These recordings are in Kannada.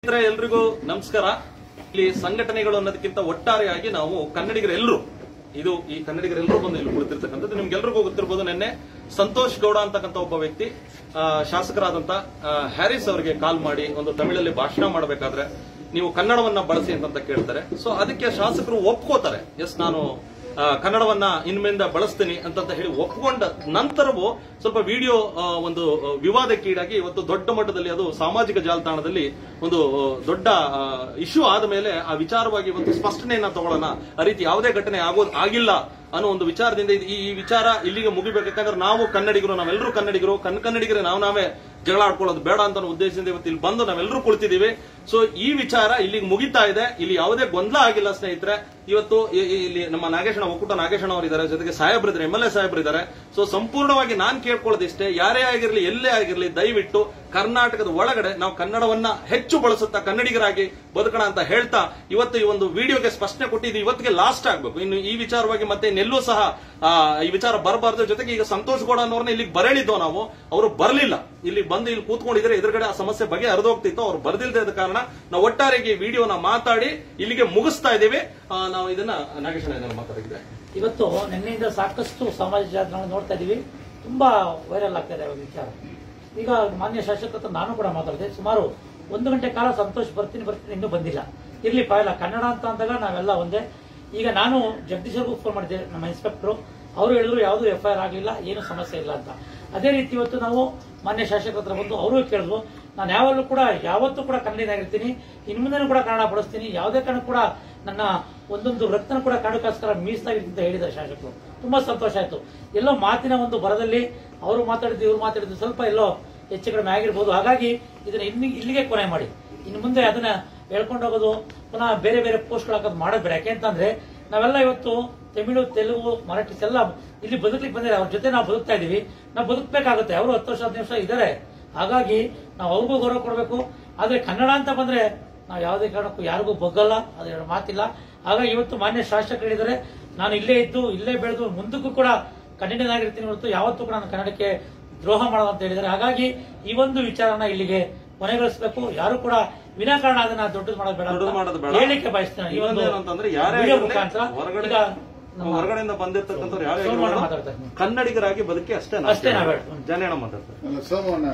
ಸ್ನೇಹಿತರೆ ಎಲ್ರಿಗೂ ನಮಸ್ಕಾರ ಇಲ್ಲಿ ಸಂಘಟನೆಗಳು ಅನ್ನೋದಕ್ಕಿಂತ ಒಟ್ಟಾರೆಯಾಗಿ ನಾವು ಕನ್ನಡಿಗರೆಲ್ಲರೂ ಇದು ಈ ಕನ್ನಡಿಗರೆಲ್ಲರೂ ಬಂದು ಇಲ್ಲಿ ಕುಳಿತಿರ್ತಕ್ಕಂಥದ್ದು ನಿಮ್ಗೆಲ್ರಿಗೂ ಗೊತ್ತಿರ್ಬೋದು ನಿನ್ನೆ ಸಂತೋಷ್ ಗೌಡ ಅಂತಕ್ಕಂಥ ಒಬ್ಬ ವ್ಯಕ್ತಿ ಆ, ಶಾಸಕರಾದಂತ ಆ, ಹ್ಯಾರಿಸ್ ಅವರಿಗೆ ಕಾಲ್ ಮಾಡಿ ಒಂದು ತಮಿಳಲ್ಲಿ ಭಾಷಣ ಮಾಡಬೇಕಾದ್ರೆ ನೀವು ಕನ್ನಡವನ್ನ ಬಳಸಿ ಅಂತ ಕೇಳ್ತಾರೆ ಸೊ ಅದಕ್ಕೆ ಶಾಸಕರು ಒಪ್ಕೋತಾರೆ ಎಸ್ ನಾನು ಆ, ಕನ್ನಡವನ್ನ ಇನ್ಮೇಲಿಂದ ಬಳಸ್ತೀನಿ ಅಂತಂತ ಹೇಳಿ ಒಪ್ಕೊಂಡ ನಂತರವೂ ಸ್ವಲ್ಪ ವಿಡಿಯೋ ಒಂದು ಆ, ವಿವಾದಕ್ಕೀಡಾಗಿ ಇವತ್ತು ದೊಡ್ಡ ಮಟ್ಟದಲ್ಲಿ ಅದು ಸಾಮಾಜಿಕ ಜಾಲತಾಣದಲ್ಲಿ ಒಂದು ಆ, ದೊಡ್ಡ ಇಶ್ಯೂ ಆದ ಮೇಲೆ ಆ ವಿಚಾರವಾಗಿ ಇವತ್ತು ಸ್ಪಷ್ಟನೆಯನ್ನ ತಗೊಳ್ಳೋಣ ಆ ರೀತಿ ಯಾವುದೇ ಘಟನೆ ಆಗೋದು ಆಗಿಲ್ಲ ಅನ್ನೋ ಒಂದು ವಿಚಾರದಿಂದ ಇದು- ಈ ಈ ವಿಚಾರ ಇಲ್ಲಿಗೆ ಮುಗಿಬೇಕು ಯಾಕಂದ್ರೆ ನಾವು ಕನ್ನಡಿಗರು ನಾವೆಲ್ಲರೂ ಕನ್ನಡಿಗರು ಕನ್ ಕನ್ನಡಿಗರೇ ನಾವು ನಾವೇ ಜಗಳ ಆಡ್ಕೊಳ್ಳೋದು ಬೇಡ ಅಂತ ಅನ್ನೋ ಉದ್ದೇಶದಿಂದ ಇವತ್ತು ಇಲ್ಲಿ ಬಂದು ನಾವೆಲ್ಲರೂ ಕುಳಿತಿದ್ದೀವಿ ಸೊ ಈ ವಿಚಾರ ಇಲ್ಲಿಗೆ ಮುಗಿತಾ ಇದೆ ಇಲ್ಲಿ ಯಾವುದೇ ಗೊಂದಲ ಆಗಿಲ್ಲ ಸ್ನೇಹಿತರೆ ಇವತ್ತು ಇ- ಇ- ಇಲ್ಲಿ ನಮ್ಮ ನಾಗೇಶನ ಒಕ್ಕೂಟ ನಾಗೇಶನ ಅವರಿದ್ದಾರೆ ಜೊತೆಗೆ ಸಾಹೇಬ್ರಿದ್ದಾರೆ ಎಂ ಎಲ್ ಎ ಸಾಹೇಬ್ರಿದ್ದಾರೆ ಸೊ ಸಂಪೂರ್ಣವಾಗಿ ನಾನ್ ಕೇಳ್ಕೊಳ್ಳೋದಿಷ್ಟೇ ಯಾರೇ ಆಗಿರ್ಲಿ ಎಲ್ಲೇ ಆಗಿರ್ಲಿ ದಯವಿಟ್ಟು ಕರ್ನಾಟಕದ ಒಳಗಡೆ ನಾವು ಕನ್ನಡವನ್ನ ಹೆಚ್ಚು ಬಳಸುತ್ತಾ ಕನ್ನಡಿಗರಾಗಿ ಬದುಕೋಣ ಅಂತ ಹೇಳ್ತಾ ಇವತ್ತು ಈ ಒಂದು ವಿಡಿಯೋಗೆ ಸ್ಪಷ್ಟನೆ ಕೊಟ್ಟಿದ್ದು ಇವತ್ತಿಗೆ ಲಾಸ್ಟ್ ಆಗ್ಬೇಕು ಇನ್ನು ಈ ವಿಚಾರವಾಗಿ ಮತ್ತೆ ಇನ್ನೆಲ್ಲೂ ಸಹ ಆ, ಈ ವಿಚಾರ ಬರಬಾರ್ದು ಜೊತೆಗೆ ಈಗ ಸಂತೋಷ್ ಗೌಡ ಅನ್ನೋರ್ನ ಇಲ್ಲಿಗೆ ಬರಳಿದ್ದೋ ನಾವು ಅವರು ಬರಲಿಲ್ಲ ಇಲ್ಲಿ ಬಂದು ಇಲ್ಲಿ ಕೂತ್ಕೊಂಡಿದ್ರೆ ಎದುರುಗಡೆ ಆ ಸಮಸ್ಯೆ ಬಗ್ಗೆ ಹರಿದೋಗ್ತಿತ್ತು ಅವ್ರು ಬರ್ದಿಲ್ದೇ ಇದ್ದ ಕಾರಣ ನಾವು ಒಟ್ಟಾರೆಗೆ ಈ ವಿಡಿಯೋನ ಮಾತಾಡಿ ಇಲ್ಲಿಗೆ ಮುಗಿಸ್ತಾ ಇದ್ದೀವಿ ಆ, ನಾವು ಇದನ್ನ ನಾಗೇಶನ ಇದನ್ನ ಮಾತಾಡಿದ್ರೆ ಇವತ್ತು ನಿನ್ನೆಯಿಂದ ಸಾಕಷ್ಟು ಸಾಮಾಜಿಕ ಜಾಲತಾಣ ನೋಡ್ತಾ ಇದೀವಿ ತುಂಬಾ ವೈರಲ್ ಆಗ್ತಾ ಇದೆ ಒಂದು ವಿಚಾರ ಈಗ ಮಾನ್ಯ ಶಾಸಕ ಹತ್ರ ನಾನು ಕೂಡ ಮಾತಾಡಿದೆ ಸುಮಾರು ಒಂದು ಗಂಟೆ ಕಾಲ ಸಂತೋಷ್ ಬರ್ತೀನಿ ಬರ್ತೀನಿ ಇನ್ನೂ ಬಂದಿಲ್ಲ ಇರ್ಲಿ ಪಾಯಿಲ್ಲ ಕನ್ನಡ ಅಂತ ಅಂದಾಗ ನಾವೆಲ್ಲ ಒಂದೇ ಈಗ ನಾನು ಜಗದೀಶ್ವರ್ಗೂ ಫೋನ್ ಮಾಡಿದ್ದೆ ನಮ್ಮ ಇನ್ಸ್ಪೆಕ್ಟರ್ ಅವರು ಹೇಳಿದ್ರು ಯಾವುದು ಎಫ್ ಐ ಆರ್ ಆಗಲಿಲ್ಲ ಏನು ಸಮಸ್ಯೆ ಇಲ್ಲ ಅಂತ ಅದೇ ರೀತಿ ಇವತ್ತು ನಾವು ಮಾನ್ಯ ಶಾಸಕರ ಹತ್ರ ಬಂದು ಅವರು ಕೇಳಿದ್ವು ನಾನು ಯಾವಾಗಲೂ ಕೂಡ ಯಾವತ್ತೂ ಕೂಡ ಕನ್ನಡಿಗನಾಗಿರ್ತೀನಿ ಇನ್ನು ಮುಂದೆನೂ ಕೂಡ ಕನ್ನಡ ಬಳಸ್ತೀನಿ ಯಾವುದೇ ಕಾರಣ ಕೂಡ ನನ್ನ ಒಂದೊಂದು ರಕ್ತನ ಕೂಡ ಕನ್ನಡಕ್ಕೋಸ್ಕರ ಮೀಸಲಾಗಿರ್ತೀನಿ ಅಂತ ಹೇಳಿದ್ದಾರೆ ಶಾಸಕರು ತುಂಬಾ ಸಂತೋಷ ಆಯ್ತು ಎಲ್ಲೋ ಮಾತಿನ ಒಂದು ಬರದಲ್ಲಿ ಅವರು ಮಾತಾಡಿದ್ದು ಇವ್ರು ಮಾತಾಡಿದ್ದು ಸ್ವಲ್ಪ ಎಲ್ಲೋ ಹೆಚ್ಚು ಕಡಿಮೆ ಆಗಿರ್ಬೋದು ಹಾಗಾಗಿ ಇದನ್ನ ಇನ್ನು ಇಲ್ಲಿಗೆ ಕೊನೆ ಮಾಡಿ ಇನ್ನು ಮುಂದೆ ಅದನ್ನ ಹೇಳ್ಕೊಂಡು ಹೋಗೋದು ಪುನಃ ಬೇರೆ ಬೇರೆ ಪೋಸ್ಟ್ಗಳು ಹಾಕೋದು ಮಾಡೋದು ಬೇಡ ಯಾಕೆಂತಂದ್ರೆ ನಾವೆಲ್ಲ ಇವತ್ತು ತಮಿಳು ತೆಲುಗು ಮರಾಠಿಸ್ ಎಲ್ಲ ಇಲ್ಲಿ ಬದುಕಲಿಕ್ಕೆ ಬಂದಿದ್ದಾರೆ ಅವ್ರ ಜೊತೆ ನಾವು ಬದುಕ್ತಾ ಇದೀವಿ ನಾವು ಬದುಕಬೇಕಾಗುತ್ತೆ ಅವರು ಹತ್ತು ವರ್ಷ ಹದಿನೈದು ವರ್ಷ ಇದ್ದಾರೆ ಹಾಗಾಗಿ ನಾವು ಅವ್ರಿಗೂ ಗೌರವ ಕೊಡಬೇಕು ಆದ್ರೆ ಕನ್ನಡ ಅಂತ ಬಂದ್ರೆ ನಾವು ಯಾವುದೇ ಕಾರಣಕ್ಕೂ ಯಾರಿಗೂ ಬಗ್ಗಲ್ಲ ಅದ್ರ ಮಾತಿಲ್ಲ ಹಾಗಾಗಿ ಇವತ್ತು ಮಾನ್ಯ ಶಾಸಕರು ಹೇಳಿದ್ದಾರೆ ನಾನು ಇಲ್ಲೇ ಇದ್ದು ಇಲ್ಲೇ ಬೆಳೆದು ಮುಂದಕ್ಕೂ ಕೂಡ ಕನ್ನಡಿಗನಾಗಿರ್ತೀನಿ ಹೊರತು ಯಾವತ್ತೂ ಕೂಡ ನಾನು ಕನ್ನಡಕ್ಕೆ ದ್ರೋಹ ಮಾಡೋದು ಅಂತ ಹೇಳಿದ್ದಾರೆ ಹಾಗಾಗಿ ಈ ಒಂದು ವಿಚಾರನ ಇಲ್ಲಿಗೆ ಕೊನೆಗೊಳಿಸಬೇಕು ಯಾರು ಕೂಡ ವಿನಾಕಾರಣ ಅದನ್ನ ದೊಡ್ಡದು ಮಾಡೋದು ಬೇಡ ಅಂತ ದೊಡ್ಡದು ಮಾಡೋದು ಬೇಡ. ಹೇಳಿಕೆ ಬಯಸ್ತೇನೆ ಈ ಒಂದು ಇನ್ನೊಂದೇನು ಅಂತಂದ್ರೆ ಯಾರೇ ವಿಡಿಯೋ ಆಗಿರ್ಲಿ, ಮುಖಾಂತರ ಹೊರಗಡೆ ಈಗ ನಮ್ಮ ಹೊರಗಡೆಯಿಂದ ಬಂದಿರ್ತಕ್ಕಂಥವ್ರು ಯಾರೇ ಸೋಮಣ್ಣ ಆಗಿರ್ಲಿ, ಮಾತಾಡ್ತಾರೆ. ಕನ್ನಡಿಗರಾಗಿ ಬದುಕಿ ಅಷ್ಟೇ ಅಷ್ಟೇ ನಾವ್ ಹೇಳೋದು. ಜನೇಣ ಮಾತಾಡ್ತಾರೆ ಅಲ್ಲ ಸೋಮಣ್ಣ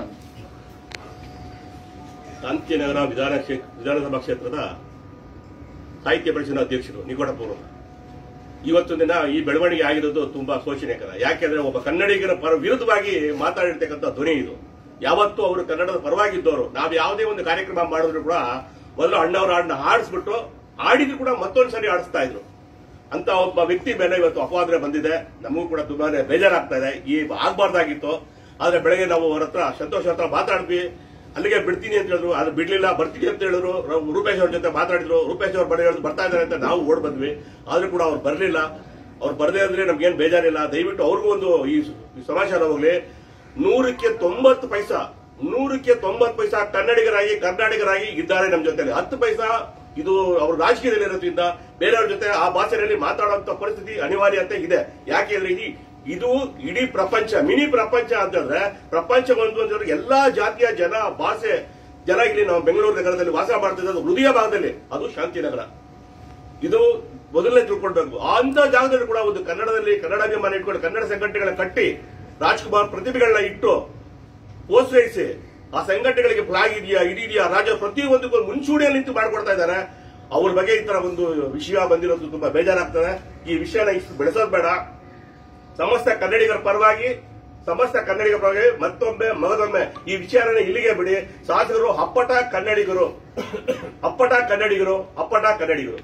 ಕಾಂತಿನಗರ ವಿಧಾನ ಕ್ಷೇ- ವಿಧಾನಸಭಾ ಕ್ಷೇತ್ರದ ಸಾಹಿತ್ಯ ಪರಿಷತ್ ಅಧ್ಯಕ್ಷರು ನಿಕಟಪೂರ್ವ ಇವತ್ತು ದಿನ ಈ ಬೆಳವಣಿಗೆ ಆಗಿರೋದು ತುಂಬಾ ಶೋಚನೀಯಕರ ಯಾಕೆಂದ್ರೆ ಒಬ್ಬ ಕನ್ನಡಿಗರ ಪರ ವಿರುದ್ಧವಾಗಿ ಮಾತಾಡಿರ್ತಕ್ಕಂಥ ಧ್ವನಿ ಇದು ಯಾವತ್ತೂ ಅವರು ಕನ್ನಡದ ಪರವಾಗಿದ್ದವರು ನಾವು ಯಾವುದೇ ಒಂದು ಕಾರ್ಯಕ್ರಮ ಮಾಡಿದ್ರು ಕೂಡ ಮೊದಲು ಅಣ್ಣವರ ಹಾಡನ್ನ ಹಾಡಿಸ್ಬಿಟ್ಟು ಹಾಡಿದ್ರು ಕೂಡ ಮತ್ತೊಂದ್ಸರಿ ಆಡಿಸ್ತಾ ಇದ್ರು ಅಂತ ಒಬ್ಬ ವ್ಯಕ್ತಿ ಮೇಲೆ ಇವತ್ತು ಅಪವಾದನೆ ಬಂದಿದೆ ನಮಗೂ ಕೂಡ ತುಂಬಾನೇ ಬೇಜಾರಾಗ್ತಾ ಇದೆ ಈ ಆಗ್ಬಾರ್ದಾಗಿತ್ತು ಆದ್ರೆ ಬೆಳಗ್ಗೆ ನಾವು ಅವ್ರ ಹತ್ರ ಸಂತೋಷ್ ಹತ್ರ ಮಾತಾಡಿದ್ವಿ ಅಲ್ಲಿಗೆ ಬಿಡ್ತೀನಿ ಅಂತ ಹೇಳಿದ್ರು ಅದು ಬಿಡ್ಲಿಲ್ಲ ಬರ್ತೀನಿ ಅಂತ ಹೇಳಿದ್ರು ರ- ರೂಪೇಶ್ ಅವ್ರ ಜೊತೆ ಮಾತಾಡಿದ್ರು ರೂಪೇಶ್ ಅವ್ರು ಬರೀ ಹೇಳಿದ್ರು ಬರ್ತಾ ಇದ್ದಾರೆ ಅಂತ ನಾವು ಓಡ್ ಬಂದ್ವಿ ಆದ್ರೂ ಕೂಡ ಅವ್ರು ಬರ್ಲಿಲ್ಲ ಅವ್ರು ಬರ್ದೇ ಅಂದ್ರೆ ನಮ್ಗೇನ್ ಬೇಜಾರಿಲ್ಲ ದಯವಿಟ್ಟು ಅವ್ರಿಗೂ ಒಂದು ಈ ಸ- ಈ ಸಮಾಚಾರ ಹೋಗ್ಲಿ ನೂರಕ್ಕೆ ತೊಂಬತ್ತು ಪೈಸಾ ನೂರಕ್ಕೆ ತೊಂಬತ್ತು ಪೈಸಾ ಕನ್ನಡಿಗರಾಗಿ ಕರ್ನಾಟಕರಾಗಿ ಇದ್ದಾರೆ ನಮ್ಮ ಜೊತೆಲಿ ಹತ್ತು ಪೈಸಾ ಇದು ಅವರು ರಾಜಕೀಯದಲ್ಲಿ ಇರೋದ್ರಿಂದ ಬೇರೆಯವ್ರ ಜೊತೆ ಆ ಭಾಷೆಯಲ್ಲಿ ಮಾತಾಡುವಂತ ಪರಿಸ್ಥಿತಿ ಅನಿವಾರ್ಯತೆ ಇದೆ ಯಾಕೆಂದ್ರೆ ಇಡೀ ಇದು ಇಡೀ ಪ್ರಪಂಚ ಮಿನಿ ಪ್ರಪಂಚ ಅಂತಂದ್ರೆ ಪ್ರಪಂಚ ಒಂದು ಅಂತಂದ್ರೆ ಎಲ್ಲಾ ಜಾತಿಯ ಜನ ಭಾಷೆ ಜನ ಇಲ್ಲಿ ನಾವು ಬೆಂಗಳೂರು ನಗರದಲ್ಲಿ ವಾಸ ಮಾಡ್ತಿರೋದು ಹೃದಯ ಭಾಗದಲ್ಲಿ ಅದು ಶಾಂತಿನಗರ ಇದು ಮೊದಲನೇ ತಿಳ್ಕೊಳ್ಬೇಕು ಅಂತ ಜಾಗದಲ್ಲಿ ಕೂಡ ಒಂದು ಕನ್ನಡದಲ್ಲಿ ಕನ್ನಡಾಭಿಮಾನ ಇಟ್ಕೊಂಡು ಕನ್ನಡ ಸಂಘಟನೆಗಳನ್ನ ಕಟ್ಟಿ ರಾಜ್ಕುಮಾರ್ ಪ್ರತಿಭೆಗಳನ್ನ ಇಟ್ಟು ಪ್ರೋತ್ಸಾಹಿಸಿ ಆ ಸಂಘಟನೆಗಳಿಗೆ ಫ್ಲಾಗ್ ಇದೆಯಾ ಇದೆಯಾ ರಾಜ ಪ್ರತಿಯೊಂದಕ್ಕೂ ಮುಂಚೂಣಿಯಲ್ಲಿ ನಿಂತು ಮಾಡ್ಕೊಡ್ತಾ ಇದ್ದಾರೆ ಅವ್ರ ಬಗ್ಗೆ ಈ ತರ ಒಂದು ವಿಷಯ ಬಂದಿರೋದು ತುಂಬಾ ಬೇಜಾರಾಗ್ತದೆ ಈ ವಿಷಯನ ಇಷ್ಟು ಬೆಳೆಸೋದು ಬೇಡ ಸಮಸ್ತ ಕನ್ನಡಿಗರ ಪರವಾಗಿ ಸಮಸ್ತ ಕನ್ನಡಿಗರ ಪರವಾಗಿ ಮತ್ತೊಮ್ಮೆ ಮಗದೊಮ್ಮೆ ಈ ವಿಚಾರನ ಇಲ್ಲಿಗೆ ಬಿಡಿ ಶಾಸಕರು ಅಪ್ಪಟ ಕನ್ನಡಿಗರು ಅಪ್ಪಟ ಕನ್ನಡಿಗರು ಅಪ್ಪಟ ಕನ್ನಡಿಗರು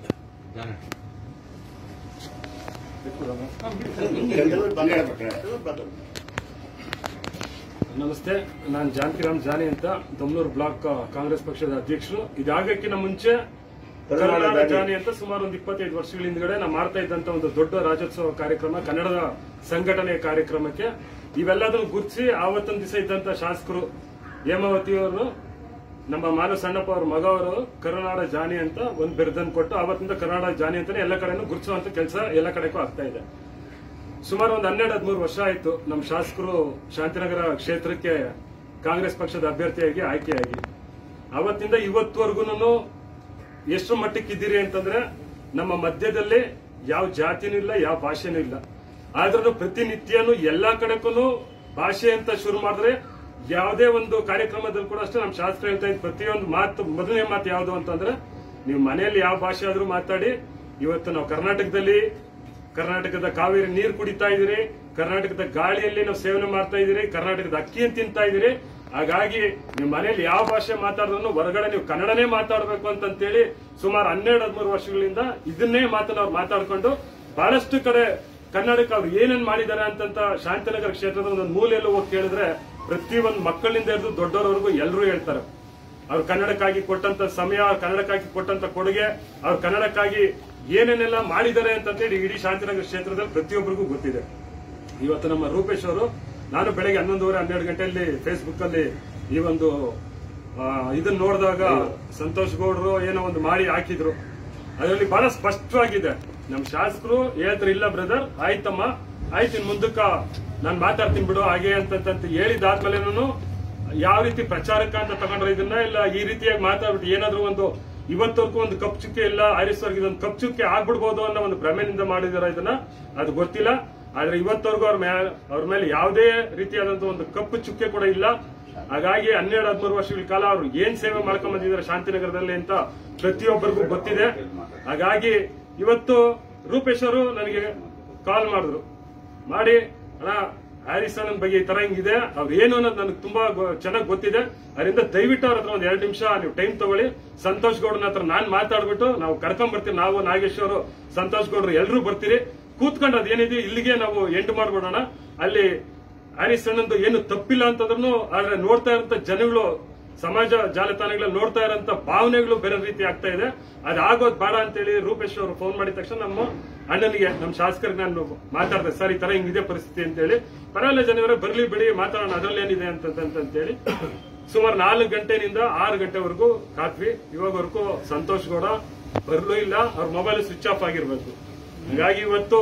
ನಮಸ್ತೆ ನಾನು ಜಾನಕಿರಾಮ್ ಜಾನಿ ಅಂತ ದಮ್ನೂರು ಬ್ಲಾಕ್ ಕಾಂಗ್ರೆಸ್ ಪಕ್ಷದ ಅಧ್ಯಕ್ಷರು ಇದಾಗಕ್ಕಿಂತ ಮುಂಚೆ ಕರುನಾಡ ಕರುನಾಡ ಜಾನಿ. ಜಾನಿ ಅಂತ ಸುಮಾರು ಒಂದು ಇಪ್ಪತ್ತೈದು ವರ್ಷಗಳ ಹಿಂದ್ಗಡೆ ನಾವು ಮಾಡ್ತಾ ಇದ್ದಂತ ಒಂದು ದೊಡ್ಡ ರಾಜ್ಯೋತ್ಸವ ಕಾರ್ಯಕ್ರಮ ಕನ್ನಡದ ಸಂಘಟನೆಯ ಕಾರ್ಯಕ್ರಮಕ್ಕೆ ಇವೆಲ್ಲದನ್ನು ಗುರುತಿಸಿ ಆವತ್ತೊಂದು ದಿವಸ ಇದ್ದಂತ ಶಾಸಕರು ಹೇಮಾವತಿಯವರು ನಮ್ಮ ಮಾನು ಸಣ್ಣಪ್ಪ ಅವ್ರ ಮಗ ಅವರು ಕರುನಾಡ ಜಾನಿ ಅಂತ ಒಂದು ಬಿರುದನ್ನು ಕೊಟ್ಟು ಆವತ್ತಿಂದ ಕರುನಾಡ ಜಾನಿ ಅಂತಾನೆ ಎಲ್ಲ ಕಡೆನೂ ಗುರುತಿಸುವಂತ ಕೆಲಸ ಎಲ್ಲ ಕಡೆಗೂ ಆಗ್ತಾ ಇದೆ ಸುಮಾರು ಒಂದು ಹನ್ನೆರಡು ಹದಿಮೂರು ವರ್ಷ ಆಯ್ತು ನಮ್ಮ ಶಾಸಕರು ಶಾಂತಿನಗರ ಕ್ಷೇತ್ರಕ್ಕೆ ಕಾಂಗ್ರೆಸ್ ಪಕ್ಷದ ಅಭ್ಯರ್ಥಿಯಾಗಿ ಆಯ್ಕೆಯಾಗಿ ಅವತ್ತಿಂದ ಇವತ್ತುವರೆಗೂ ಎಷ್ಟು ಮಟ್ಟಕ್ಕೆ ಇದ್ದೀರಿ ಅಂತಂದ್ರೆ ನಮ್ಮ ಮಧ್ಯದಲ್ಲಿ ಯಾವ ಜಾತಿನೂ ಇಲ್ಲ ಯಾವ ಭಾಷೆನೂ ಇಲ್ಲ ಆದ್ರೂ ಪ್ರತಿನಿತ್ಯನೂ ಎಲ್ಲಾ ಕಡೆಗೂ ಭಾಷೆ ಅಂತ ಶುರು ಮಾಡಿದ್ರೆ ಯಾವುದೇ ಒಂದು ಕಾರ್ಯಕ್ರಮದಲ್ಲಿ ಕೂಡ ಅಷ್ಟೇ ನಮ್ಮ ಶಾಸ್ತ್ರ ಹೇಳ್ತಾ ಇದ್ದ ಪ್ರತಿಯೊಂದು ಮಾತು ಮೊದಲನೇ ಮಾತು ಯಾವುದು ಅಂತಂದ್ರೆ ನೀವು ಮನೆಯಲ್ಲಿ ಯಾವ ಭಾಷೆ ಆದ್ರೂ ಮಾತಾಡಿ ಇವತ್ತು ನಾವು ಕರ್ನಾಟಕದಲ್ಲಿ ಕರ್ನಾಟಕದ ಕಾವೇರಿ ನೀರು ಕುಡಿತಾ ಇದೀರಿ ಕರ್ನಾಟಕದ ಗಾಳಿಯಲ್ಲಿ ನಾವು ಸೇವನೆ ಮಾಡ್ತಾ ಇದೀರಿ ಕರ್ನಾಟಕದ ಅಕ್ಕಿಯನ್ನು ತಿಂತಾ ಇದೀರಿ ಹಾಗಾಗಿ ನಿಮ್ಮ ಮನೆಯಲ್ಲಿ ಯಾವ ಭಾಷೆ ಮಾತಾಡಿದ್ರು ಹೊರಗಡೆ ನೀವು ಕನ್ನಡನೇ ಮಾತಾಡಬೇಕು ಅಂತಂತೇಳಿ ಸುಮಾರು ಹನ್ನೆರಡು ಹದಿಮೂರು ವರ್ಷಗಳಿಂದ ಇದನ್ನೇ ಮಾತನ್ನ ಅವ್ರು ಮಾತಾಡ್ಕೊಂಡು ಬಹಳಷ್ಟು ಕಡೆ ಕನ್ನಡಕ್ಕೆ ಅವ್ರು ಏನೇನ್ ಮಾಡಿದ್ದಾರೆ ಅಂತಂತ ಶಾಂತಿನಗರ ಕ್ಷೇತ್ರದ ಒಂದು ಮೂಲೆಯಲ್ಲೂ ಹೋಗಿ ಕೇಳಿದ್ರೆ ಪ್ರತಿಯೊಂದು ಮಕ್ಕಳಿಂದ ಹಿಡಿದು ದೊಡ್ಡವರವರೆಗೂ ಎಲ್ಲರೂ ಹೇಳ್ತಾರೆ ಅವ್ರು ಕನ್ನಡಕ್ಕಾಗಿ ಕೊಟ್ಟಂತ ಸಮಯ ಅವ್ರು ಕನ್ನಡಕ್ಕಾಗಿ ಕೊಟ್ಟಂತ ಕೊಡುಗೆ ಅವ್ರು ಕನ್ನಡಕ್ಕಾಗಿ ಏನೇನೆಲ್ಲ ಮಾಡಿದ್ದಾರೆ ಅಂತಂತೇಳಿ ಇಡೀ ಶಾಂತಿನಗರ ಕ್ಷೇತ್ರದಲ್ಲಿ ಪ್ರತಿಯೊಬ್ಬರಿಗೂ ಗೊತ್ತಿದೆ ಇವತ್ತು ನಮ್ಮ ರೂಪೇಶ್ ಅವರು ನಾನು ಬೆಳಗ್ಗೆ ಹನ್ನೊಂದುವರೆ ಹನ್ನೆರಡು ಗಂಟೆಯಲ್ಲಿ ಫೇಸ್ಬುಕ್ ಅಲ್ಲಿ ಈ ಒಂದು ಆ, ಇದನ್ನ ನೋಡಿದಾಗ ಸಂತೋಷ್ ಗೌಡ್ರು ಏನೋ ಒಂದು ಮಾಡಿ ಹಾಕಿದ್ರು ಅದರಲ್ಲಿ ಬಹಳ ಸ್ಪಷ್ಟವಾಗಿದೆ ನಮ್ಮ ಶಾಸಕರು ಹೇಳ್ತಾರೆ ಇಲ್ಲ ಬ್ರದರ್ ಆಯ್ತಮ್ಮ ಆಯ್ತು ಇನ್ ಮುಂದಕ್ಕ ನಾನು ಮಾತಾಡ್ತೀನಿ ಬಿಡು ಹಾಗೆ ಅಂತಂತ ಹೇಳಿದಾದ್ಮೇಲೆನೂ ಯಾವ ರೀತಿ ಪ್ರಚಾರಕ್ಕ ಅಂತ ತಗೊಂಡ್ರೆ ಇದನ್ನ ಇಲ್ಲ ಈ ರೀತಿಯಾಗಿ ಮಾತಾಡ್ಬಿಟ್ಟು ಏನಾದ್ರೂ ಒಂದು ಇವತ್ತವರೆಗೂ ಒಂದು ಕಪ್ ಚುಕ್ಕೆ ಇಲ್ಲ ಆರಿಸ್ವರ್ಗೆ ಇದೊಂದು ಕಪ್ ಚುಕ್ಕೆ ಆಗ್ಬಿಡ್ಬೋದು ಅನ್ನೋ ಒಂದು ಭ್ರಮೆನಿಂದ ಮಾಡಿದಾರ ಇದನ್ನ ಅದು ಗೊತ್ತಿಲ್ಲ ಆದ್ರೆ ಇವತ್ತವರೆಗೂ ಅವ್ರ ಮೇಲೆ ಅವ್ರ ಮೇಲೆ ಯಾವುದೇ ರೀತಿಯಾದಂತ ಒಂದು ಕಪ್ಪು ಚುಕ್ಕೆ ಕೂಡ ಇಲ್ಲ ಹಾಗಾಗಿ ಹನ್ನೆರಡು ಹದಿಮೂರು ವರ್ಷಗಳ ಕಾಲ ಅವರು ಏನ್ ಸೇವೆ ಮಾಡ್ಕೊಂಡ್ ಬಂದಿದ್ದಾರೆ ಶಾಂತಿನಗರದಲ್ಲಿ ಅಂತ ಪ್ರತಿಯೊಬ್ಬರಿಗೂ ಗೊತ್ತಿದೆ ಹಾಗಾಗಿ ಇವತ್ತು ರೂಪೇಶ್ ಅವರು ನನಗೆ ಕಾಲ್ ಮಾಡಿದ್ರು ಮಾಡಿ ಅಣ್ಣ ಹ್ಯಾರಿಸ್ ಅಣ್ಣನ್ ಬಗ್ಗೆ ಈ ತರ ಹಿಂಗಿದೆ ಅವ್ರು ಏನು ಅನ್ನೋದು ನನಗೆ ತುಂಬಾ ಚೆನ್ನಾಗಿ ಗೊತ್ತಿದೆ ಅದರಿಂದ ದಯವಿಟ್ಟು ಅವ್ರ ಹತ್ರ ಒಂದ್ ಎರಡು ನಿಮಿಷ ನೀವು ಟೈಮ್ ತಗೊಳ್ಳಿ ಸಂತೋಷ್ ಗೌಡ್ರನ ಹತ್ರ ನಾನ್ ಮಾತಾಡ್ಬಿಟ್ಟು ನಾವು ಕರ್ಕೊಂಡ್ ಬರ್ತೀವಿ ನಾವು ನಾಗೇಶ್ ಅವರು ಸಂತೋಷ್ ಗೌಡ್ರು ಎಲ್ಲರೂ ಬರ್ತೀರಿ ಕೂತ್ಕೊಂಡು ಅದೇನಿದೆ ಇಲ್ಲಿಗೆ ನಾವು ಎಂಡ್ ಮಾಡ್ಬಿಡೋಣ ಅಲ್ಲಿ ಹ್ಯಾರಿಸ್ ಅಣ್ಣಂದು ಏನು ತಪ್ಪಿಲ್ಲ ಅಂತಂದ್ರೂ ಆದ್ರೆ ನೋಡ್ತಾ ಇರೋಂತ ಜನಗಳು ಸಮಾಜ ಜಾಲತಾಣಗಳಲ್ಲಿ ನೋಡ್ತಾ ಇರೋಂತ ಭಾವನೆಗಳು ಬೇರೆ ರೀತಿ ಆಗ್ತಾ ಇದೆ ಅದಾಗೋದ್ ಬೇಡ ಅಂತೇಳಿ ರೂಪೇಶ್ ಅವರು ಫೋನ್ ಮಾಡಿದ ತಕ್ಷಣ ನಮ್ಮ ಅಣ್ಣನಿಗೆ ನಮ್ಮ ಶಾಸಕರಿಗೆ ನಾನು ಮಾತಾಡ್ದೆ ಸರ್ ಈ ತರ ಹಿಂಗಿದೆ ಪರಿಸ್ಥಿತಿ ಅಂತೇಳಿ ಪರವಾಗಿಲ್ಲ ಜನವರೇ ಬರ್ಲಿ ಬಿಡಿ ಮಾತಾಡೋಣ ಅದ್ರಲ್ಲಿ ಏನಿದೆ ಅಂತಂತೇಳಿ ಸುಮಾರು ನಾಲ್ಕು ಗಂಟೆನಿಂದ ಆರು ಗಂಟೆವರೆಗೂ ಕಾತ್ವಿ ಇವಾಗವರೆಗೂ ಸಂತೋಷ್ ಗೌಡ ಬರ್ಲೂ ಇಲ್ಲ ಅವ್ರ ಮೊಬೈಲ್ ಸ್ವಿಚ್ ಆಫ್ ಆಗಿರ್ಬೇಕು ಹೀಗಾಗಿ ಇವತ್ತು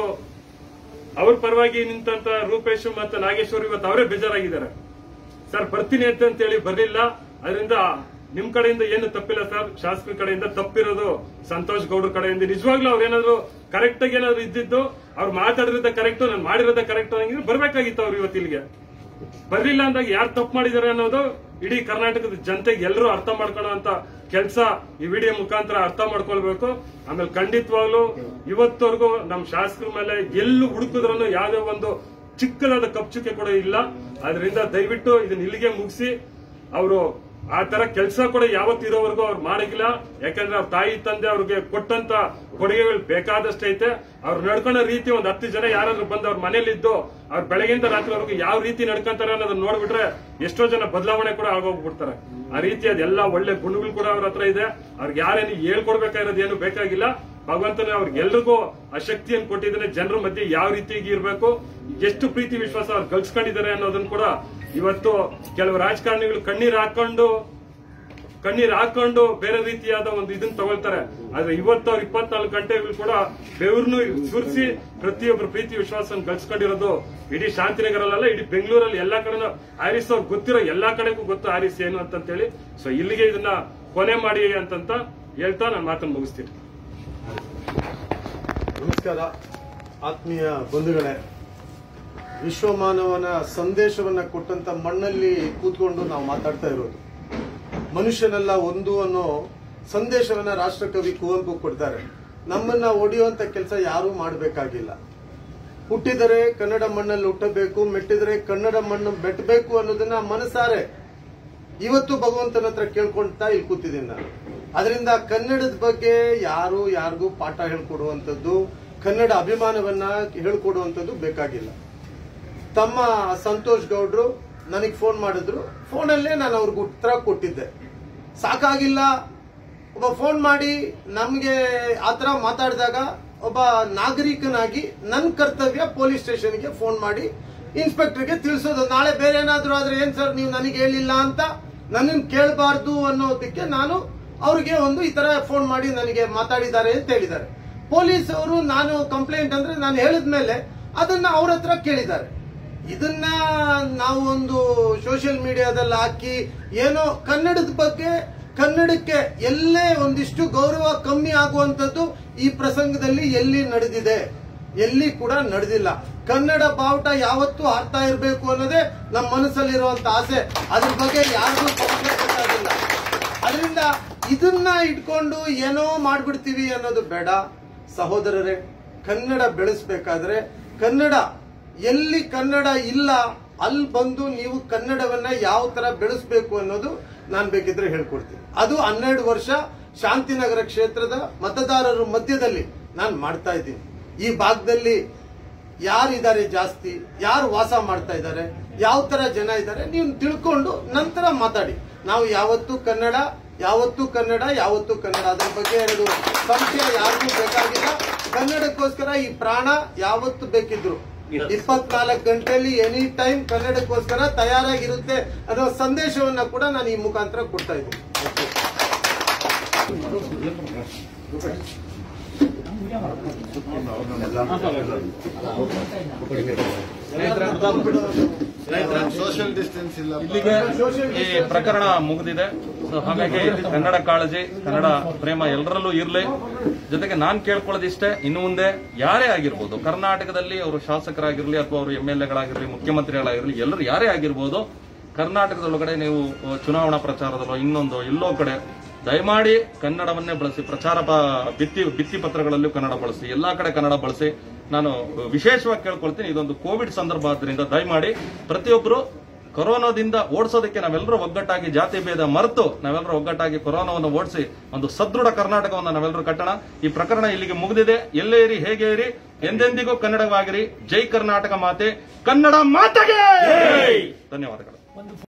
ಅವ್ರ ಪರವಾಗಿ ನಿಂತಂತ ರೂಪೇಶ್ ಮತ್ತು ನಾಗೇಶ್ವರ್ ಇವತ್ತು ಅವರೇ ಬೇಜಾರಾಗಿದ್ದಾರೆ ಸರ್ ಬರ್ತೀನಿ ಅಂತ ಹೇಳಿ ಬರ್ಲಿಲ್ಲ ಅದರಿಂದ ನಿಮ್ ಕಡೆಯಿಂದ ಏನು ತಪ್ಪಿಲ್ಲ ಸರ್ ಶಾಸಕರ ಕಡೆಯಿಂದ ತಪ್ಪಿರೋದು ಸಂತೋಷ್ ಗೌಡ್ರ ಕಡೆಯಿಂದ ನಿಜವಾಗ್ಲೂ ಅವ್ರು ಏನಾದ್ರು ಕರೆಕ್ಟ್ ಆಗಿ ಏನಾದ್ರು ಇದ್ದಿದ್ದು ಅವ್ರು ಮಾತಾಡಿರೋದ ಕರೆಕ್ಟ್ ನಾನು ಮಾಡಿರೋದ ಕರೆಕ್ಟ್ ಅನ್ನಂಗಿದ್ರೆ ಬರ್ಬೇಕಾಗಿತ್ತು ಅವ್ರು ಇವತ್ತು ಇಲ್ಲಿಗೆ ಬರ್ಲಿಲ್ಲ ಅಂದಾಗ ಯಾರು ತಪ್ಪು ಮಾಡಿದ್ದಾರೆ ಅನ್ನೋದು ಇಡೀ ಕರ್ನಾಟಕದ ಜನತೆಗೆ ಎಲ್ಲರೂ ಅರ್ಥ ಮಾಡ್ಕೊಳ್ಳೋ ಅಂತ ಕೆಲಸ ಈ ವಿಡಿಯೋ ಮುಖಾಂತರ ಅರ್ಥ ಮಾಡ್ಕೊಳ್ಬೇಕು ಆಮೇಲೆ ಖಂಡಿತವಾಗ್ಲೂ ಇವತ್ತವರೆಗೂ ನಮ್ಮ ಶಾಸಕರ ಮೇಲೆ ಎಲ್ಲೂ ಹುಡುಕಿದ್ರೂ ಯಾವ್ದೇ ಒಂದು ಚಿಕ್ಕದಾದ ಕಪ್ಚುಕೆ ಕೂಡ ಇಲ್ಲ ಅದರಿಂದ ದಯವಿಟ್ಟು ಇದನ್ನ ಇಲ್ಲಿಗೆ ಮುಗಿಸಿ ಅವರು ಆ ತರ ಕೆಲಸ ಕೂಡ ಯಾವತ್ತು ಇರೋವರೆಗೂ ಅವ್ರು ಮಾಡಿಲ್ಲ ಯಾಕಂದ್ರೆ ಅವ್ರ ತಾಯಿ ತಂದೆ ಅವ್ರಿಗೆ ಕೊಟ್ಟಂತ ಕೊಡುಗೆಗಳು ಬೇಕಾದಷ್ಟೈತೆ ಅವ್ರು ನಡ್ಕೊಳ್ಳೋ ರೀತಿ ಒಂದ್ ಹತ್ತು ಜನ ಯಾರಾದ್ರೂ ಬಂದು ಅವ್ರ ಮನೇಲಿದ್ದು ಅವ್ರ ಬೆಳಗ್ಗೆಯಿಂದ ರಾತ್ರಿವರೆಗೂ ಯಾವ ರೀತಿ ನಡ್ಕೊಂತಾರೆ ಅನ್ನೋದನ್ನ ನೋಡ್ಬಿಟ್ರೆ ಎಷ್ಟೋ ಜನ ಬದಲಾವಣೆ ಕೂಡ ಆಗೋಗ್ಬಿಡ್ತಾರೆ ಆ ರೀತಿ ಅದೆಲ್ಲ ಒಳ್ಳೆ ಗುಣಗಳು ಕೂಡ ಅವ್ರ ಹತ್ರ ಇದೆ ಅವ್ರಿಗೆ ಯಾರೇನು ಹೇಳ್ಕೊಡ್ಬೇಕಾಗಿರೋದು ಏನು ಬೇಕಾಗಿಲ್ಲ ಭಗವಂತನ ಅವ್ರಿಗೆಲ್ರಿಗೂ ಆ ಶಕ್ತಿಯನ್ನು ಕೊಟ್ಟಿದ್ದಾನೆ ಜನರ ಮಧ್ಯೆ ಯಾವ ರೀತಿಯಾಗಿ ಇರಬೇಕು ಎಷ್ಟು ಪ್ರೀತಿ ವಿಶ್ವಾಸ ಅವ್ರು ಗಳಿಸ್ಕೊಂಡಿದ್ದಾರೆ ಅನ್ನೋದನ್ನ ಕೂಡ ಇವತ್ತು ಕೆಲವು ರಾಜಕಾರಣಿಗಳು ಕಣ್ಣೀರ್ ಹಾಕೊಂಡು ಕಣ್ಣೀರ್ ಹಾಕೊಂಡು ಬೇರೆ ರೀತಿಯಾದ ಒಂದು ಇದನ್ನ ತಗೊಳ್ತಾರೆ ಆದ್ರೆ ಇವತ್ತು ಅವ್ರು ಇಪ್ಪತ್ನಾಲ್ಕು ಗಂಟೆಗಳು ಕೂಡ ಬೆವ್ರನ್ನು ಸುರಿಸಿ ಪ್ರತಿಯೊಬ್ಬರು ಪ್ರೀತಿ ವಿಶ್ವಾಸ ಗಳಿಸ್ಕೊಂಡಿರೋದು ಇಡೀ ಶಾಂತಿನಗರಲ್ಲ ಇಡೀ ಬೆಂಗಳೂರಲ್ಲಿ ಎಲ್ಲಾ ಕಡೆನೂ ಆರಿಸ್ ಅವ್ರು ಗೊತ್ತಿರೋ ಎಲ್ಲಾ ಕಡೆಗೂ ಗೊತ್ತು ಆರಿಸ್ ಏನು ಅಂತಂತೇಳಿ ಸೊ ಇಲ್ಲಿಗೆ ಇದನ್ನ ಕೊನೆ ಮಾಡಿ ಅಂತಂತ ಹೇಳ್ತಾ ನಾನು ಮಾತನ್ನು ಮುಗಿಸ್ತೀನಿ ನಮಸ್ಕಾರ ಆತ್ಮೀಯ ಬಂಧುಗಳೇ ವಿಶ್ವಮಾನವನ ಸಂದೇಶವನ್ನ ಕೊಟ್ಟಂತ ಮಣ್ಣಲ್ಲಿ ಕೂತ್ಕೊಂಡು ನಾವು ಮಾತಾಡ್ತಾ ಇರೋದು ಮನುಷ್ಯನೆಲ್ಲ ಒಂದು ಅನ್ನೋ ಸಂದೇಶವನ್ನ ರಾಷ್ಟ್ರಕವಿ ಕುವೆಂಪು ಕೊಡ್ತಾರೆ ನಮ್ಮನ್ನ ಒಡೆಯುವಂತ ಕೆಲಸ ಯಾರೂ ಮಾಡಬೇಕಾಗಿಲ್ಲ ಹುಟ್ಟಿದರೆ ಕನ್ನಡ ಮಣ್ಣಲ್ಲಿ ಹುಟ್ಟಬೇಕು ಮೆಟ್ಟಿದರೆ ಕನ್ನಡ ಮಣ್ಣು ಮೆಟ್ಟಬೇಕು ಅನ್ನೋದನ್ನ ಮನಸಾರೆ ಇವತ್ತು ಭಗವಂತನ ಹತ್ರ ಕೇಳ್ಕೊಂತಾ ಇಲ್ಲಿ ಕೂತಿದ್ದೀನಿ ನಾನು ಅದರಿಂದ ಕನ್ನಡದ ಬಗ್ಗೆ ಯಾರು ಯಾರಿಗೂ ಪಾಠ ಹೇಳ್ಕೊಡುವಂಥದ್ದು ಕನ್ನಡ ಅಭಿಮಾನವನ್ನ ಹೇಳ್ಕೊಡುವಂಥದ್ದು ಬೇಕಾಗಿಲ್ಲ ತಮ್ಮ ಸಂತೋಷ್ ಗೌಡ್ರು ನನಗೆ ಫೋನ್ ಮಾಡಿದ್ರು ಫೋನಲ್ಲೇ ನಾನು ಅವ್ರಿಗೆ ಉತ್ತರ ಕೊಟ್ಟಿದ್ದೆ ಸಾಕಾಗಿಲ್ಲ ಒಬ್ಬ ಫೋನ್ ಮಾಡಿ ನಮಗೆ ಆತರ ಮಾತಾಡಿದಾಗ ಒಬ್ಬ ನಾಗರಿಕನಾಗಿ ನನ್ನ ಕರ್ತವ್ಯ ಪೊಲೀಸ್ ಸ್ಟೇಷನ್ಗೆ ಫೋನ್ ಮಾಡಿ ಇನ್ಸ್ಪೆಕ್ಟರ್ಗೆ ತಿಳಿಸೋದು ನಾಳೆ ಬೇರೆ ಏನಾದ್ರು ಆದ್ರೆ ಏನ್ ಸರ್ ನೀವು ನನಗೆ ಹೇಳಿಲ್ಲ ಅಂತ ನನ್ನನ್ನು ಕೇಳಬಾರ್ದು ಅನ್ನೋದಕ್ಕೆ ನಾನು ಅವ್ರಿಗೆ ಒಂದು ಈ ತರ ಫೋನ್ ಮಾಡಿ ನನಗೆ ಮಾತಾಡಿದ್ದಾರೆ ಅಂತ ಹೇಳಿದ್ದಾರೆ ಪೊಲೀಸ್ ಅವರು ನಾನು ಕಂಪ್ಲೇಂಟ್ ಅಂದ್ರೆ ನಾನು ಹೇಳಿದ್ಮೇಲೆ ಅದನ್ನ ಅವ್ರ ಹತ್ರ ಕೇಳಿದ್ದಾರೆ ಇದನ್ನ ನಾವು ಒಂದು ಸೋಷಿಯಲ್ ಮೀಡಿಯಾದಲ್ಲಿ ಹಾಕಿ ಏನೋ ಕನ್ನಡದ ಬಗ್ಗೆ ಕನ್ನಡಕ್ಕೆ ಎಲ್ಲೇ ಒಂದಿಷ್ಟು ಗೌರವ ಕಮ್ಮಿ ಆಗುವಂತದ್ದು ಈ ಪ್ರಸಂಗದಲ್ಲಿ ಎಲ್ಲಿ ನಡೆದಿದೆ ಎಲ್ಲಿ ಕೂಡ ನಡೆದಿಲ್ಲ ಕನ್ನಡ ಬಾವುಟ ಯಾವತ್ತೂ ಹಾರ್ತಾ ಇರಬೇಕು ಅನ್ನೋದೇ ನಮ್ಮ ಮನಸ್ಸಲ್ಲಿರುವಂತ ಆಸೆ ಅದ್ರ ಬಗ್ಗೆ ಯಾರಿಗೂ ಸಂಶಯ ಪಡೋದಿಲ್ಲ ಅದರಿಂದ ಇದನ್ನ ಇಟ್ಕೊಂಡು ಏನೋ ಮಾಡ್ಬಿಡ್ತೀವಿ ಅನ್ನೋದು ಬೇಡ ಸಹೋದರರೇ ಕನ್ನಡ ಬೆಳೆಸ್ಬೇಕಾದ್ರೆ ಕನ್ನಡ ಎಲ್ಲಿ ಕನ್ನಡ ಇಲ್ಲ ಅಲ್ಲಿ ಬಂದು ನೀವು ಕನ್ನಡವನ್ನ ಯಾವ ತರ ಬೆಳೆಸ್ಬೇಕು ಅನ್ನೋದು ನಾನು ಬೇಕಿದ್ರೆ ಹೇಳ್ಕೊಡ್ತೀನಿ ಅದು ಹನ್ನೆರಡು ವರ್ಷ ಶಾಂತಿನಗರ ಕ್ಷೇತ್ರದ ಮತದಾರರ ಮಧ್ಯದಲ್ಲಿ ನಾನು ಮಾಡ್ತಾ ಇದ್ದೀನಿ ಈ ಭಾಗದಲ್ಲಿ ಯಾರಿದ್ದಾರೆ ಜಾಸ್ತಿ ಯಾರು ವಾಸ ಮಾಡ್ತಾ ಇದ್ದಾರೆ ಯಾವ ತರ ಜನ ಇದ್ದಾರೆ ನೀವು ತಿಳ್ಕೊಂಡು ನಂತರ ಮಾತಾಡಿ ನಾವು ಯಾವತ್ತೂ ಕನ್ನಡ ಯಾವತ್ತೂ ಕನ್ನಡ ಯಾವತ್ತೂ ಕನ್ನಡ ಅದ್ರ ಬಗ್ಗೆ ಎರಡು ಸಂಶಯ ಯಾರಿಗೂ ಬೇಕಾಗಿಲ್ಲ ಕನ್ನಡಕ್ಕೋಸ್ಕರ ಈ ಪ್ರಾಣ ಯಾವತ್ತು ಬೇಕಿದ್ರು ಇಪ್ಪತ್ನಾಲ್ಕು ಗಂಟೆಯಲ್ಲಿ ಎನಿ ಟೈಮ್ ಕನ್ನಡಕ್ಕೋಸ್ಕರ ತಯಾರಾಗಿರುತ್ತೆ ಅನ್ನೋ ಸಂದೇಶವನ್ನ ಕೂಡ ನಾನು ಈ ಮುಖಾಂತರ ಕೊಡ್ತಾ ಇದ್ದೀನಿ ಸೋಷಿಯಲ್ ಡಿಸ್ಟೆನ್ಸ್ ಇಲ್ಲ ಇಲ್ಲಿಗೆ ಈ ಪ್ರಕರಣ ಮುಗಿದಿದೆ ಸೊ ಹಾಗಾಗಿ ಕನ್ನಡ ಕಾಳಜಿ ಕನ್ನಡ ಪ್ರೇಮ ಎಲ್ಲರಲ್ಲೂ ಇರಲಿ ಜೊತೆಗೆ ನಾನ್ ಕೇಳ್ಕೊಳ್ಳೋದಿಷ್ಟೇ ಇನ್ನು ಮುಂದೆ ಯಾರೇ ಆಗಿರ್ಬೋದು ಕರ್ನಾಟಕದಲ್ಲಿ ಅವರು ಶಾಸಕರಾಗಿರ್ಲಿ ಅಥವಾ ಅವರು ಎಂ ಎಲ್ ಎಗಳಾಗಿರ್ಲಿ ಮುಖ್ಯಮಂತ್ರಿಗಳಾಗಿರ್ಲಿ ಎಲ್ಲರೂ ಯಾರೇ ಆಗಿರ್ಬೋದು ಕರ್ನಾಟಕದೊಳಗಡೆ ನೀವು ಅಹ್, ಚುನಾವಣಾ ಪ್ರಚಾರದಲ್ಲೋ ಇನ್ನೊಂದು ಎಲ್ಲೋ ಕಡೆ ದಯಮಾಡಿ ಕನ್ನಡವನ್ನೇ ಬಳಸಿ ಪ್ರಚಾರ ಪ- ಭಿತ್ತಿ ಭಿತ್ತಿ ಪತ್ರಗಳಲ್ಲೂ ಕನ್ನಡ ಬಳಸಿ ಎಲ್ಲಾ ಕಡೆ ಕನ್ನಡ ಬಳಸಿ ನಾನು ವಿಶೇಷವಾಗಿ ಕೇಳ್ಕೊಳ್ತೀನಿ ಇದೊಂದು ಕೋವಿಡ್ ಸಂದರ್ಭ ಆದ್ರಿಂದ ದಯಮಾಡಿ ಪ್ರತಿಯೊಬ್ಬರು ಕೊರೋನಾದಿಂದ ಓಡಿಸೋದಕ್ಕೆ ನಾವೆಲ್ಲರೂ ಒಗ್ಗಟ್ಟಾಗಿ ಜಾತಿ ಭೇದ ಮರೆತು ನಾವೆಲ್ಲರೂ ಒಗ್ಗಟ್ಟಾಗಿ ಕೊರೋನಾವನ್ನು ಓಡಿಸಿ ಒಂದು ಸದೃಢ ಕರ್ನಾಟಕವನ್ನು ನಾವೆಲ್ಲರೂ ಕಟ್ಟೋಣ ಈ ಪ್ರಕರಣ ಇಲ್ಲಿಗೆ ಮುಗಿದಿದೆ ಎಲ್ಲೇ ಇರಿ ಹೇಗೆ ಇರಿ ಎಂದೆಂದಿಗೂ ಕನ್ನಡವಾಗಿರಿ ಜೈ ಕರ್ನಾಟಕ ಮಾತೆ ಕನ್ನಡ ಮಾತೆಗೆ ಧನ್ಯವಾದಗಳು